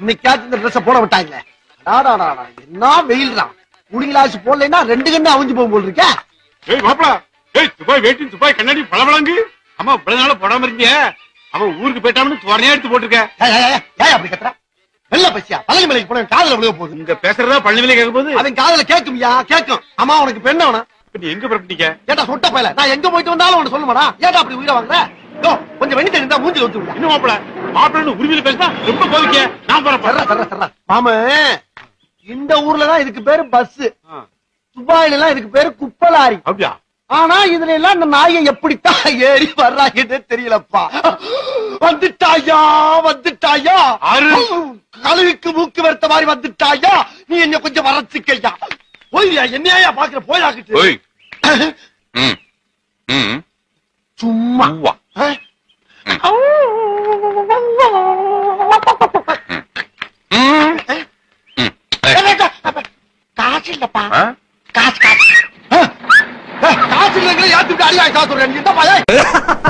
இன்னைக்காச்சும் இந்த ட்ரெஸ் போட விட்டாங்க டாடாடாடா, என்ன வெயில் தான் குடி கிளாஸ் போடலைன்னா ரெண்டு கண்ணு அவிஞ்சு போகும் போல் இருக்கே ஏய் மாப்பிள ஏய் துபாய் வேட்டி துபாய் கண்ணாடி பளபளங்கு அம்மா இவ்வளவு நாள போடாம இருக்கீங்க அவன் ஊருக்கு போயிட்டான்னு துவரையா எடுத்து போட்டிருக்க ஏய், ஏய், ஏய், ஏய் அப்படி கத்துற வெள்ள பசியா பழனி மலைக்கு போன காதல விழுக போகுது இங்க பேசுறதா பழனிவிலே கேட்கும் போது அவன் காதல கேட்கும்யா கேட்கும் அம்மா உனக்கு பெண்ண அவனா நீ எங்க புறப்பட்டீங்க ஏட்டா சொட்ட பயல நான் எங்க போயிட்டு வந்தாலும் உனக்கு சொல்ல மாடா ஏட்டா அப்படி உயிரை வாங்குற யோ, கொஞ்சம் வெண்ணி தெரிந்தா மூஞ்சி ஊத்து விடுயா இன்னும் மாப்பிள மாப்பிள்ளன்னு உரிமையில பேசினா ரொம்ப கோவிக்க நான் சர்ரா போறேன் சர்ரா சர்ரா மாம இந்த ஊர்ல தான் இதுக்கு பேரு பஸ் ஆ, துபாயில எல்லாம் இதுக்கு பேரு குப்பலாரி அப்படியா ஆனா இதுல எல்லாம் இந்த நாயை எப்படித்தான் ஏறி வர்றாங்கன்னு தெரியலப்பா வந்துட்டாயா வந்துட்டாயா ஆறு. கழுகுக்கு மூக்கு வருத்த மாதிரி வந்துட்டாயா நீ என்ன கொஞ்சம் வரச்சுக்கையா போய்யா என்னையா பாக்குற போயாக்கிட்டு ஓய் ம் ம் சும்மா உவ்வா ஆ? ம் ம் காசு இல்லப்பா ஆ காசு காசு ஆ? ஏ, காசு இல்லைங்களே ஏத்துட்டு அடியா காசு சொல்றேன் நீ என்ன